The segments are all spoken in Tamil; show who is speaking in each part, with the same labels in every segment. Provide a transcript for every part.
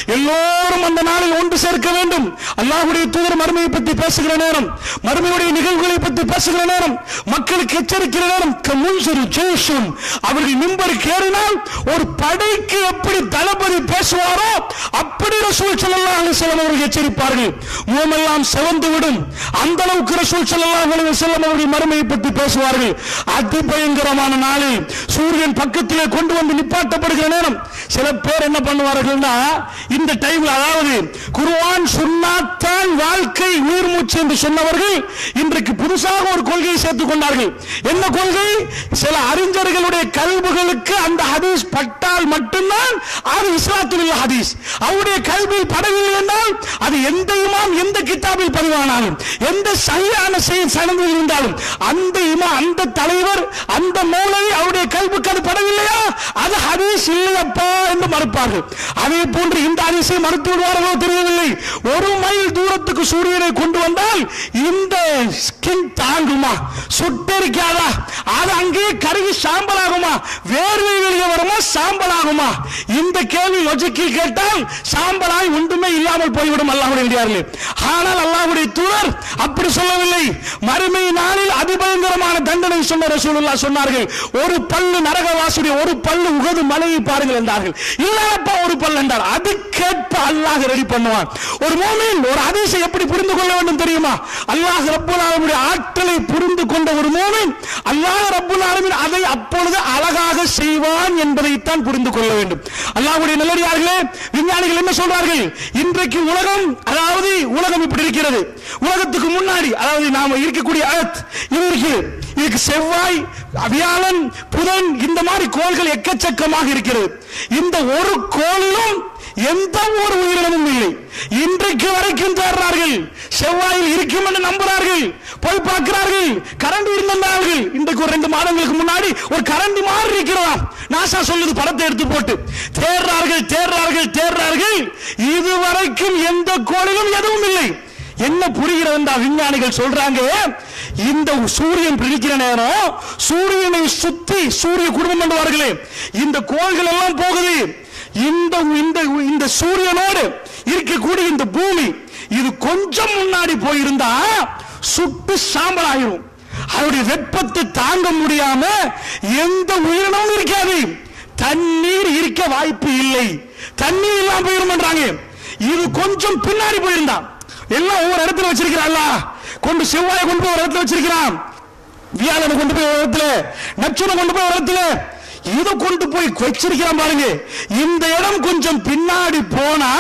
Speaker 1: எல்லோரும் அந்த நாளில் ஒன்று சேர்க்க வேண்டும் அல்லாஹ்வுடைய தூதர் மறுமையை பற்றி பேசுகிற நேரம் மறுமையுடைய நிகழ்வுகளை பற்றி பேசுகிற நேரம் மக்களுக்கு எச்சரிக்கிற நேரம் கமுன்சரு ஜேஷும் அவர்கள் மிம்பருக்கு ஏறினால் ஒரு படைக்கு எப்படி தளபதி பேசுவாரோ அப்படி ரசூல் ஸல்லல்லாஹு அலைஹி வஸல்லம் அவர்கள் எச்சரிப்பார்கள் முகமெல்லாம் சிவந்து விடும் அந்த அளவுக்கு ரசூல் ஸல்லல்லாஹு அலைஹி வஸல்லம் அவர்கள் மறுமையை பற்றி பேசுவார்கள் அதி பயங்கரமான நாளில் சூரியன் பக்கத்திலே கொண்டு வந்து நிப்பாட்டப்படுகிற நேரம் சில பேர் என்ன பண்ணுவார்கள்னா இந்த டைம்ல அதாவது குர்ஆன் சுன்னாத்தான் வாழ்க்கை உயிர் மூச்சு என்று சொன்னவர்கள் இன்றைக்கு புதுசாக ஒரு கொள்கையை சேர்த்துக் கொண்டார்கள் என்ன கொள்கை சில அறிஞர்களுடைய கல்விகளுக்கு அந்த ஹதீஸ் பட்டால் மட்டும்தான் அது இஸ்லாத்தில் உள்ள ஹதீஸ் அவருடைய கல்வியில் படவில்லை என்றால் அது எந்த இமாம் எந்த கிதாபில் பதிவானாலும் எந்த சரியான செயல் சனதில் இருந்தாலும் அந்த இமா அந்த தலைவர் அந்த மூளை அவருடைய கல்விக்கு அது படவில்லையா அது ஹதீஸ் இல்லையப்பா என்று மறுப்பார்கள் அதே போன்று இந்த ஹதீஸை மறுத்து விடுவார்களோ தெரியவில்லை ஒரு மைல் தூரத்துக்கு சூரியனை கொண்டு வந்தால் இந்த ஸ்கின் தாங்குமா சுட்டரிக்காதா அது அங்கேயே கருகி சாம்பலாகுமா வேர்வை வெளியே வருமா சாம்பலாகுமா இந்த கேள்வி லொஜிக்கில் கேட்டால் சாம்பலாய் ஒன்றுமே இல்லாமல் போய்விடும் அல்லாஹ்வுடைய அடியார்களே ஆனால் அல்லாஹ்வுடைய தூதர் அப்படி சொல்லவில்லை மறுமை நாளில் அதிபயங்கரமான தண்டனை சொன்ன ரசூலுல்லாஹ் சொன்னார்கள் ஒரு பல்லு நரகவாசுடைய ஒரு பல்லு உகது மலையை பாருங்கள் என்றார்கள் இல்லப்பா ஒரு பல்லு என்றார் அதுக்கேற்ப அல்லாஹ் ரெடி பண்ணுவான் ஒரு மோமின் ஒரு ஹதீஸை எப்படி புரிந்து கொள்ள வேண்டும் தெரியுமா அல்லாஹ் ரப்பல் ஆலமீனுடைய ஆற்றலை புரிந்து கொண்ட ஒரு மோமின் அல்லாஹ் ரப்பல் ஆலமீன் அதை அப்பொழுது அழகாக செய்வான் என்பதைத்தான் புரிந்து கொள்ள வேண்டும் அல்லாஹ்வுடைய நல்லடியார்களே விஞ்ஞானிகள் என்ன சொல்றார்கள் இன்றைக்கு உலகம் அதாவது உலகம் இப்படி இருக்கிறது உலகத்துக்கு முன்னாடி அதாவது நாம இருக்கக்கூடிய earth இது இருக்குது இதுக்கு செவ்வாய் வியாழன் புதன் இந்த மாதிரி கோள்கள் எக்கச்சக்கமாக இருக்கிறது இந்த ஒரு கோளிலும் எந்த ஒரு உயிரினமும் இல்லை இன்றைக்கு வரைக்கும் தேடுறார்கள் செவ்வாயில் இருக்கும் என்று நம்புறார்கள் போய் பார்க்கிறார்கள் கரண்ட் இருந்தார்கள் இன்றைக்கு ஒரு ரெண்டு மாதங்களுக்கு முன்னாடி ஒரு கரண்ட் மாதிரி இருக்கிறதாம் நாசா சொல்லுது படத்தை எடுத்து போட்டு தேடுறார்கள் தேடுறார்கள் தேடுறார்கள் இதுவரைக்கும் எந்த கோளிலும் எதுவும் இல்லை என்ன புரிகிறது என்றால் விஞ்ஞானிகள் சொல்றாங்க இந்த சூரியன் பிடிக்கிற நேரம் சூரியனை சுத்தி சூரிய குடும்பம் பண்ணுவார்களே இந்த கோள்கள் எல்லாம் போகுது இந்த இந்த இந்த சூரியனோடு இருக்கக்கூடிய இந்த பூமி இது கொஞ்சம் முன்னாடி போயிருந்தா சுட்டு சாம்பல் ஆயிரும் அதோடைய வெப்பத்தை தாங்க முடியாம எந்த உயிரினமும் இருக்காது தண்ணீர் இருக்க வாய்ப்பு இல்லை தண்ணீர் இல்லாம போயிருமன்றாங்க இது கொஞ்சம் பின்னாடி போயிருந்தான் எல்லாம் ஒவ்வொரு இடத்துல வச்சிருக்கிறான்ல கொண்டு செவ்வாயை கொண்டு போய் ஒரு இடத்துல வச்சிருக்கிறான் வியாழனை கொண்டு போய் ஒரு இடத்துல நச்சுனை கொண்டு போய் ஒரு இடத்துல இதை கொண்டு போய் வச்சிருக்கிறான் பாருங்க இந்த இடம் கொஞ்சம் பின்னாடி போனா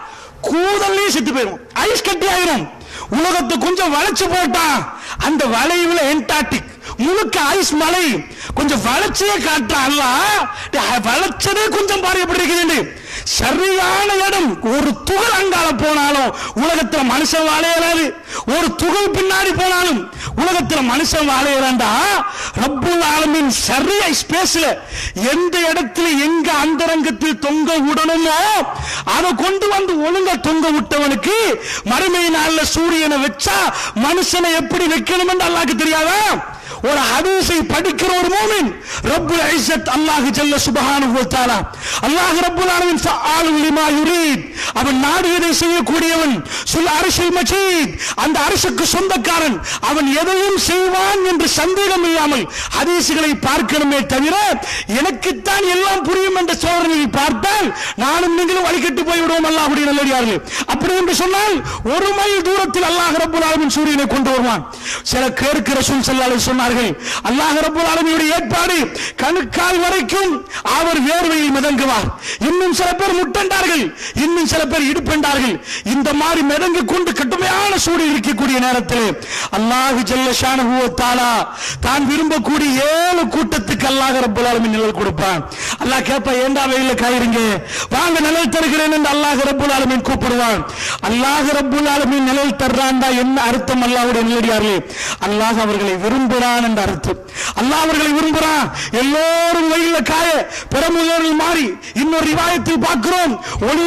Speaker 1: கூதல்லே செத்து போயிடும் ஐஸ் கட்டி ஆயிரும் உலகத்தை கொஞ்சம் வளைச்சு போட்டா அந்த வளைவுல என்டார்டிக் முழுக்க ஐஸ் மலை கொஞ்சம் வளைச்சே காட்டுறான் அல்ல வளைச்சதே கொஞ்சம் பாரு எப்படி இருக்குது சரியான இடம் ஒரு துகள் அங்கால போனாலும் உலகத்துல மனுஷன் வாழையலாது ஒரு துகள் பின்னாடி போனாலும் உலகத்துல மனுஷன் வாழையலாண்டா ரப்புல் ஆலமின் சரியா ஸ்பேஸ்ல எந்த இடத்துல எங்க அந்தரங்கத்தில் தொங்க விடணுமோ அதை கொண்டு வந்து ஒழுங்கா தொங்க விட்டவனுக்கு மறுமை நாள்ல சூரியனை வச்சா மனுஷனை எப்படி வைக்கணும் என்று அல்லாஹ்க்கு தெரியாதா ஒரு ஹதீஸை படிக்கிற ஒரு மூமின் ரப்புல் இஸ்ஸத் அல்லாஹ் ஜல்ல சுப்ஹானஹு வ தஆலா அல்லாஹ் ரப்புல் ஆலமீன் ஃபஆலு லிமா யுரீத் அவன் நாடியதை செய்யக்கூடியவன் சுல் அர்ஷில் மஜீத் அந்த அரசுக்கு சொந்தக்காரன் அவன் எதையும் செய்வான் என்று சந்தேகம் இல்லாமல் ஹதீஸ்களை பார்க்கணுமே தவிர எனக்குத்தான் எல்லாம் புரியும் என்ற சோதனையை பார்த்தால் நானும் நீங்களும் வழிகட்டு போய்விடுவோம் அல்லாஹ்வுடைய நல்லடியார்களே அப்படி என்று சொன்னால் ஒரு மைல் தூரத்தில் அல்லாஹ் ரப்புல் ஆலமீன் சூரியனை கொண்டு வருவான் சில கேட்கிற ரசூல் ஸல்லல்லாஹு அலைஹி சொன்னார்கள் அல்லாஹ் ரப்புல் ஆலமீனுடைய ஏற்பாடு கணுக்கால் வரைக்கும் அவர் வேர்வையில் மிதங்குவார் இன்னும் சில பேர் முட்டண்டார்கள் இன்னும் சில பேர் இடுப்பெண்டார்கள் இந்த மாதிரி மிதங்கி கொண்டு கடுமையான சூடு இருக்கக்கூடிய நேரத்தில் அல்லாஹ் ஜல்ல ஷானஹு வ தஆலா தான் விரும்பக்கூடிய ஏழு கூட்டத்துக்கு அல்லாஹ் ரப்புல் ஆலமீன் நிழல் கொடுப்பான் அல்லாஹ் கேட்பா ஏண்டா வெயில காயிருங்க வாங்க நிழல் தருகிறேன் என்று அல்லாஹ் ரப்புல் ஆலமீன் கூப்பிடுவான் அல்லாஹ் ரப்புல் ஆலமீன் நிழல் தர்றான்டா என்ன அர்த்தம் அல்லாஹ்வுடைய நிலடியார்களே அல்லாஹ் அவர்களை விரும்புகிறான் என்ற அர்த்தம் அல்லாஹ் அவர்களை விரும்புகிறான் எல்லோரும் வெயில காய பெருமுதல் மாறி இன்னொரு ரிவாயத்தில் பார்க்கிறோம் ஒளியிலான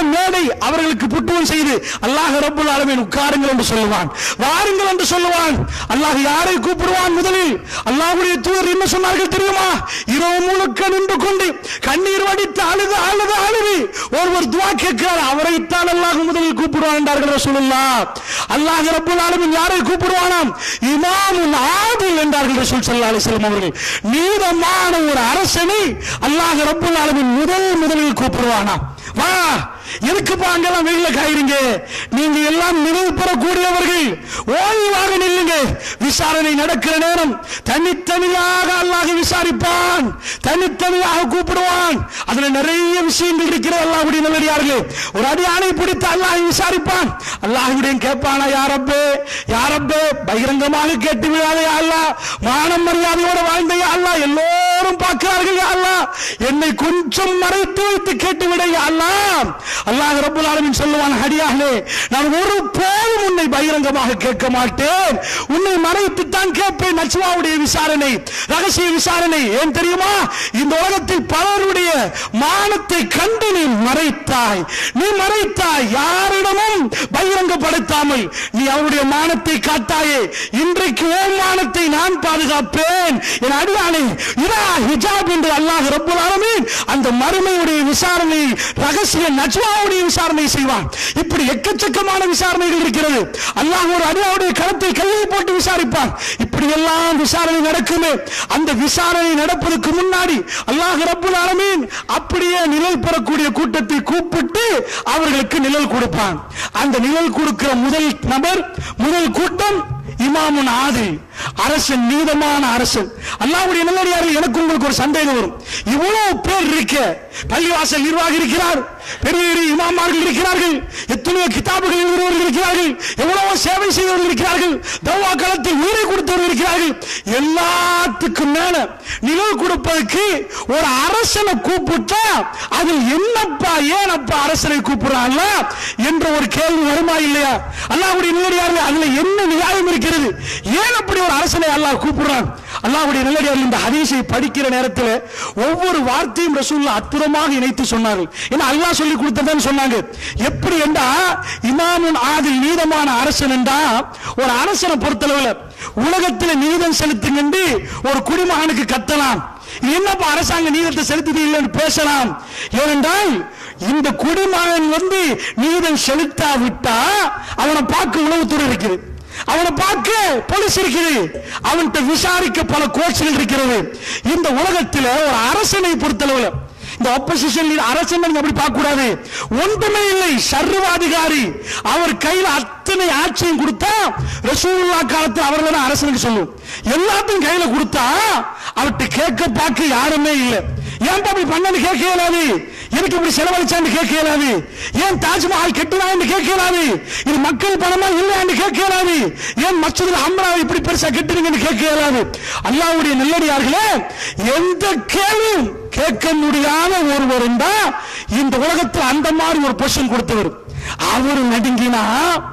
Speaker 1: மேடை அவர்களுக்கு புட்டுவம் செய்து அல்லாஹ் ரப்புல் ஆலமீன் உட்காருங்கள் என்று சொல்லுவான் வாருங்கள் என்று சொல்லுவான் அல்லாஹ் யாரை கூப்பிடுவான் முதலில் அல்லாஹ்வுடைய தூதர் என்ன சொன்னார்கள் தெரியுமா இரவு முழுக்க நின்று கொண்டு கண்ணீர் வடித்து அழுது அழுது அழுது ஒருவர் துவா கேட்கிறார் அவரைத்தான் அல்லாஹ் முதலில் கூப்பிடுவான் என்றார்கள் ரசூலுல்லாஹ் அல்லாஹ் ரப்புல் ஆலமீன் யாரை கூப்பிடுவானாம் இமாமுல் ஆதில் என்றார்கள் ரசூல் ஸல்லல்லாஹு அலைஹி வஸல்லம் அவர்கள் நீதமான ஒரு அரசனை அல்லாஹ் ரப்புல் ஆலமீன் முதல் முதலில் கூப்பிடுவானாம் வா எதுக்குப்பா அங்கெல்லாம் வெயில காயிருங்க நீங்க எல்லாம் நினைவு பெறக்கூடியவர்கள் ஓய்வாக நில்லுங்க விசாரணை நடக்கிற நேரம் தனித்தனியாக அல்லாஹ் விசாரிப்பான் தனித்தனியாக கூப்பிடுவான் அதுல நிறைய விஷயங்கள் இருக்கிற அல்லாஹ்வுடைய நல்லடியார்களே ஒரு அடியானை பிடித்து அல்லாஹ் விசாரிப்பான் அல்லாஹ்வுடைய கேட்பானா யாரப்பே யாரப்பே பகிரங்கமாக கேட்டு விடாத யா அல்லாஹ் மானம் மரியாதையோட வாழ்ந்த யா அல்லாஹ் எல்லோரும் பார்க்கிறார்கள் யா அல்லாஹ் என்னை கொஞ்சம் மறைத்து வைத்து கேட்டு விட யா அல்லாஹ் அல்லாஹ் ரப்பல் ஆலமீன் சொல்லுவான் ஹடியாகலே நான் ஒரு போதும் உன்னை பகிரங்கமாக கேட்க மாட்டேன் உன்னை மறைத்து தான் கேட்பேன் நச்சுவாவுடைய விசாரணை ரகசிய விசாரணை ஏன் தெரியுமா இந்த உலகத்தில் பலருடைய மானத்தை கண்டு நீ மறைத்தாய் நீ மறைத்தாய் யாரிடமும் பகிரங்கப்படுத்தாமல் நீ அவருடைய மானத்தை காத்தாயே இன்றைக்கு ஓம் மானத்தை நான் பாதுகாப்பேன் என் அடியானே இதா ஹிஜாப் என்று அல்லாஹ் ரப்பல் ஆலமீன் அந்த மறுமையுடைய விசாரணை ரகசிய நஜ்வாவுடைய விசாரணை செய்வான் இப்படி எக்கச்சக்கமான விசாரணைகள் இருக்கிறது அல்லாஹ் ஒரு அடியாவுடைய கருத்தை கையை போட்டு விசாரிப்பான் இப்படி எல்லாம் விசாரணை நடக்குமே அந்த விசாரணை நடப்பதற்கு முன்னாடி அல்லாஹ் ரப்புல் ஆலமீன் அப்படியே நிழல் பெறக்கூடிய கூட்டத்தை கூப்பிட்டு அவர்களுக்கு நிழல் கொடுப்பான் அந்த நிழல் கொடுக்கிற முதல் நபர் முதல் கூட்டம் இமாமுன் ஆதில் அரசன் நீதமான அரசன் அல்லாவுடைய நல்லடியார்கள் எனக்கு உங்களுக்கு ஒரு சந்தேகம் வரும் இவ்வளவு பேர் இருக்க பள்ளிவாசல் நிர்வாகி இருக்கிறார் பெரிய பெரிய இமாமார்கள் இருக்கிறார்கள் எத்தனையோ கிதாபுகள் எழுதுகிறவர்கள் இருக்கிறார்கள் எவ்வளவோ சேவை செய்தவர்கள் இருக்கிறார்கள் தவா களத்தில் உயிரை கொடுத்தவர்கள் இருக்கிறார்கள் எல்லாத்துக்கும் மேல நிழல் கொடுப்பதற்கு ஒரு அரசனை கூப்பிட்டா அதில் என்னப்பா ஏனப்பா அரசனை கூப்பிடுறான்ல என்ற ஒரு கேள்வி வருமா இல்லையா அல்லாவுடைய நல்லடியார்கள் அதுல என்ன நியாயம் இருக்கிறது ஏன் அப்படி ஒரு அரசனை அல்லாஹ் கூப்பிடுறான் அல்லாஹ்வுடைய நல்லடியார்கள் இந்த ஹதீஸை படிக்கிற நேரத்தில் ஒவ்வொரு வார்த்தையும் ரசூல்லா அற்புதமாக இணைத்து சொன்னார்கள் ஏன்னா அல்லாஹ் சொல்லி கொடுத்ததுன்னு சொன்னாங்க எப்படி என்றா இமாமுன் ஆதில் நீதமான அரசன் என்றா ஒரு அரசனை பொறுத்தளவுல உலகத்தில் நீதம் செலுத்துங்க ஒரு குடிமகனுக்கு கத்தலாம் என்னப்பா அரசாங்க நீதத்தை செலுத்துது இல்லைன்னு பேசலாம் ஏனென்றால் இந்த குடிமகன் வந்து நீதம் செலுத்தாவிட்டா அவனை பார்க்க உளவுத்துறை இருக்குது அவனை பார்க்க போலீஸ் இருக்குது அவன்கிட்ட விசாரிக்க பல கோர்ட்ஸ்கள் இருக்கிறது இந்த உலகத்தில் ஒரு அரசனை பொறுத்தளவுல இந்த ஆப்போசிஷன் அரசன் நீங்க அப்படி பார்க்க கூடாது ஒன்றுமே இல்லை சர்வாதிகாரி அவர் கையில் அத்தனை ஆட்சியும் கொடுத்தா ரசூலுல்லா காலத்தில் அவர்கள் தான் அரசனுக்கு சொல்லும் எல்லாத்தையும் கையில கொடுத்தா அவர்கிட்ட கேட்க பார்க்க யாருமே இல்லை ஏன் அப்படி பண்ணனு கேட்க இயலாது எனக்கு இப்படி செலவழிச்சான்னு கேட்க இயலாது ஏன் தாஜ்மஹால் கெட்டுனான்னு கேட்க இயலாது இது மக்கள் பணமா இல்லையான்னு கேட்க இயலாது ஏன் மச்சதுல அம்ரா இப்படி பெருசா கெட்டுறீங்கன்னு கேட்க இயலாது அல்லாவுடைய நல்லடியார்களே எந்த கேள்வியும் கேட்க முடியாத ஒருவர் இருந்தா இந்த உலகத்தில் அந்த மாதிரி ஒரு பொசிஷன் கொடுத்தவர் அவர் நடுங்கினா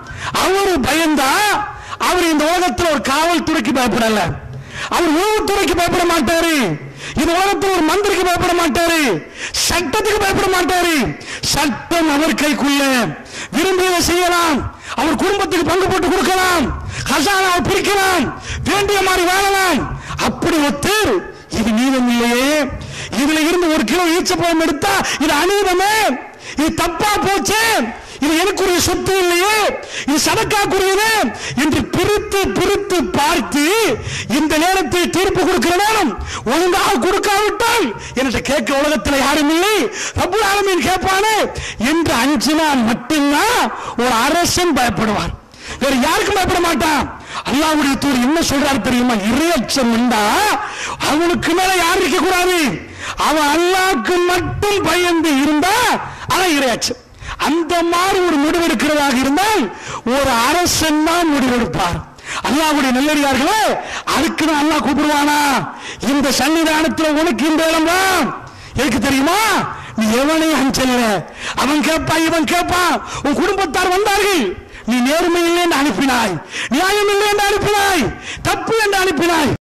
Speaker 1: அவரு பயந்தா அவர் இந்த உலகத்தில் ஒரு காவல்துறைக்கு பயப்படல அவர் உளவுத்துறைக்கு பயப்பட மாட்டாரு இந்த உலகத்தில் ஒரு மந்திரிக்கு பயப்பட மாட்டாரு சட்டத்துக்கு பயப்பட மாட்டாரு சட்டம் அவர் கைக்குள்ள விரும்பியதை செய்யலாம் அவர் குடும்பத்துக்கு பங்கு போட்டு கொடுக்கலாம் கசானாவை பிரிக்கலாம் வேண்டிய மாதிரி வாழலாம் அப்படி ஒருத்தர் இது நீதம் இல்லையே இதுல இருந்து ஒரு கிலோ ஈச்சப்பழம் எடுத்தா இது அநீதமே இது தப்பா போச்சு இது எனக்குரிய சொத்து இல்லையே இது சதக்காக்குரியது என்று பிரித்து பிரித்து பார்த்து இந்த நேரத்தில் தீர்ப்பு கொடுக்கிற நேரம் ஒழுங்காக கொடுக்காவிட்டால் என்று கேட்க உலகத்தில் யாரும் இல்லை ரப்புல் ஆலமீன் கேட்பானே என்று அஞ்சினால் மட்டும்தான் ஒரு அரசன் பயப்படுவார் வேற யாருக்கும் பயப்பட மாட்டான் அல்லாஹ்வுடைய தூர் என்ன சொல்றாரு தெரியுமா இறையச்சம் உண்டா அவனுக்கு மேல யாரும் இருக்க கூடாது அவன் அல்லாஹ்க்கு மட்டும் பயந்து இருந்தா அவன் இறையச்சம் அந்த மாதிரி ஒரு முடிவெடுக்கிறதாக இருந்தால் ஒரு அரசன் தான் முடிவெடுப்பார் அல்லாஹ்வுடைய நல்லடியார்களே அதுக்கு தான் அல்லாஹ் கூப்பிடுவானா இந்த சன்னிதானத்தில் உனக்கு இந்த இடம் தான் எதுக்கு தெரியுமா நீ எவனையும் அஞ்சல்ல அவன் கேட்பா இவன் கேட்பா உன் குடும்பத்தார் வந்தார்கள் நீ நேர்மை இல்லை என்று அனுப்பினாய் நியாயம் இல்லை என்று அனுப்பினாய் தப்பு என்று அனுப்பினாய்